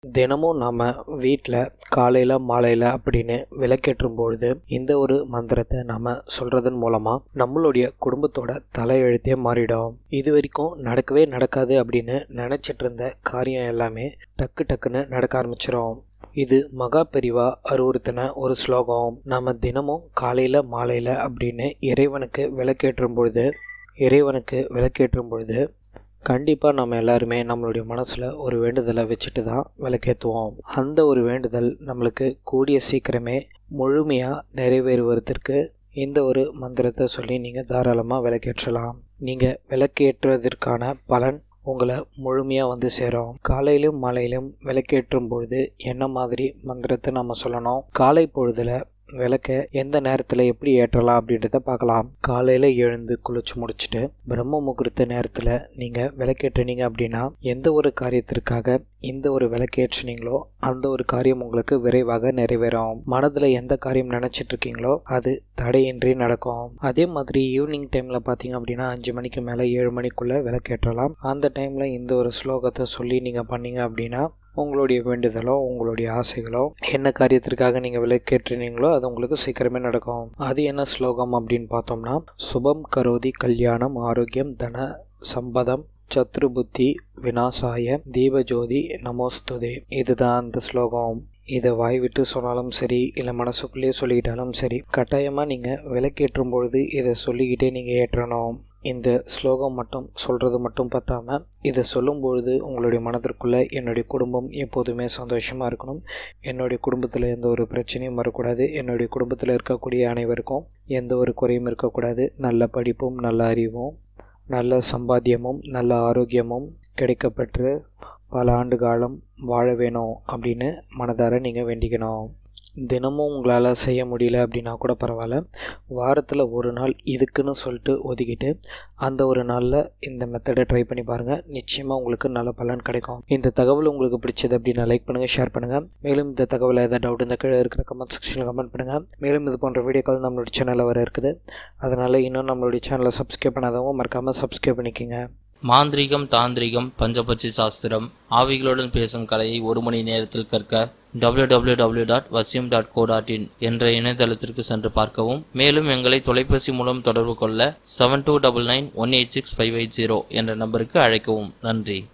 தினமும் நம்ம வீட்டில் காலையில் மாலையில் அப்படின்னு விளக்கேற்றும் பொழுது இந்த ஒரு மந்திரத்தை நம்ம சொல்கிறதன் மூலமாக நம்மளுடைய குடும்பத்தோட தலையெழுத்தே மாறிடும் இது வரைக்கும் நடக்கவே நடக்காது அப்படின்னு நினச்சிட்டு இருந்த காரியம் எல்லாமே டக்கு டக்குன்னு நடக்க ஆரம்பிச்சிடும் இது மகா பெரிவா அறிவுறுத்தின ஒரு ஸ்லோகம் நம்ம தினமும் காலையில் மாலையில் அப்படின்னு இறைவனுக்கு விளக்கேற்றும் பொழுது இறைவனுக்கு விளக்கேற்றும் பொழுது கண்டிப்பாக நம்ம எல்லாருமே நம்மளுடைய மனசில் ஒரு வேண்டுதலை வச்சுட்டு தான் விளக்கேற்றுவோம் அந்த ஒரு வேண்டுதல் நம்மளுக்கு கூடிய சீக்கிரமே முழுமையாக நிறைவேறுவதற்கு இந்த ஒரு மந்திரத்தை சொல்லி நீங்கள் தாராளமாக விளக்கேற்றலாம் நீங்கள் விளக்கேற்றுவதற்கான பலன் உங்களை முழுமையாக வந்து சேரும் காலையிலும் மாலையிலும் விளக்கேற்றும் பொழுது என்ன மாதிரி மந்திரத்தை நம்ம சொல்லணும் காலை பொழுதில் விளக்க எந்த நேரத்தில் எப்படி ஏற்றலாம் அப்படின்றத பார்க்கலாம் காலையில் எழுந்து குளிச்சு முடிச்சுட்டு பிரம்ம முகூர்த்த நேரத்தில் நீங்கள் விளக்கேற்றினீங்க அப்படின்னா எந்த ஒரு காரியத்திற்காக இந்த ஒரு விளக்கேற்றினீங்களோ அந்த ஒரு காரியம் உங்களுக்கு விரைவாக நிறைவேறும் மனதில் எந்த காரியம் நினச்சிட்டு இருக்கீங்களோ அது தடையின்றி நடக்கும் அதே மாதிரி ஈவினிங் டைமில் பார்த்தீங்க அப்படின்னா அஞ்சு மணிக்கு மேலே ஏழு மணிக்குள்ளே விளக்கேற்றலாம் அந்த டைமில் இந்த ஒரு ஸ்லோகத்தை சொல்லி நீங்கள் பண்ணீங்க அப்படின்னா உங்களுடைய வேண்டுதலோ உங்களுடைய ஆசைகளோ என்ன காரியத்திற்காக நீங்கள் விலைக்கேற்றினீங்களோ அது உங்களுக்கு சீக்கிரமே நடக்கும் அது என்ன ஸ்லோகம் அப்படின்னு பார்த்தோம்னா சுபம் கரோதி கல்யாணம் ஆரோக்கியம் தன சம்பதம் சத்ருபுத்தி வினாசாய தீபஜோதி நமோஸ்துதே இதுதான் அந்த ஸ்லோகம் இதை வாய் விட்டு சொன்னாலும் சரி இல்லை மனசுக்குள்ளேயே சொல்லிக்கிட்டாலும் சரி கட்டாயமாக நீங்கள் விளக்கேற்றும் பொழுது இதை சொல்லிக்கிட்டே நீங்கள் ஏற்றணும் இந்த ஸ்லோகம் மட்டும் சொல்கிறது மட்டும் பத்தாமல் இதை சொல்லும் பொழுது உங்களுடைய மனதிற்குள்ளே என்னுடைய குடும்பம் எப்போதுமே சந்தோஷமாக இருக்கணும் என்னுடைய குடும்பத்தில் எந்த ஒரு பிரச்சனையும் வரக்கூடாது என்னுடைய குடும்பத்தில் இருக்கக்கூடிய அனைவருக்கும் எந்த ஒரு குறையும் இருக்கக்கூடாது நல்ல படிப்பும் நல்ல அறிவும் நல்ல சம்பாத்தியமும் நல்ல ஆரோக்கியமும் கிடைக்கப்பெற்று பல ஆண்டு காலம் வாழ வேணும் அப்படின்னு மனதார நீங்கள் வேண்டிக்கணும் தினமும் உங்களால் செய்ய முடியல அப்படின்னா கூட பரவாயில்ல வாரத்தில் ஒரு நாள் இதுக்குன்னு சொல்லிட்டு ஒதுக்கிட்டு அந்த ஒரு நாளில் இந்த மெத்தடை ட்ரை பண்ணி பாருங்கள் நிச்சயமாக உங்களுக்கு நல்ல பலன் கிடைக்கும் இந்த தகவல் உங்களுக்கு பிடிச்சது அப்படின்னா லைக் பண்ணுங்கள் ஷேர் பண்ணுங்கள் மேலும் இந்த தகவல் ஏதாவது டவுட் இந்த கீழே இருக்கிற கமெண்ட் செக்ஷனில் கமெண்ட் பண்ணுங்கள் மேலும் இது போன்ற வீடியோக்கள் நம்மளுடைய சேனலில் வர இருக்குது அதனால் இன்னும் நம்மளுடைய சேனலை சப்ஸ்கிரைப் பண்ணாதவங்க மறக்காமல் சப்ஸ்கிரைப் பண்ணிக்கோங்க மாந்திரீகம் தாந்திரிகம் பஞ்சபட்சி சாஸ்திரம் ஆவிகளுடன் பேசும் கலையை ஒரு மணி நேரத்தில் கற்க www.vasim.co.in டாட் வசியம் டாட் கோ டாட் இன் என்ற இணையதளத்திற்கு சென்று பார்க்கவும் மேலும் எங்களை தொலைபேசி மூலம் தொடர்பு கொள்ள seven two double nine one eight six five eight zero என்ற நம்பருக்கு அழைக்கவும் நன்றி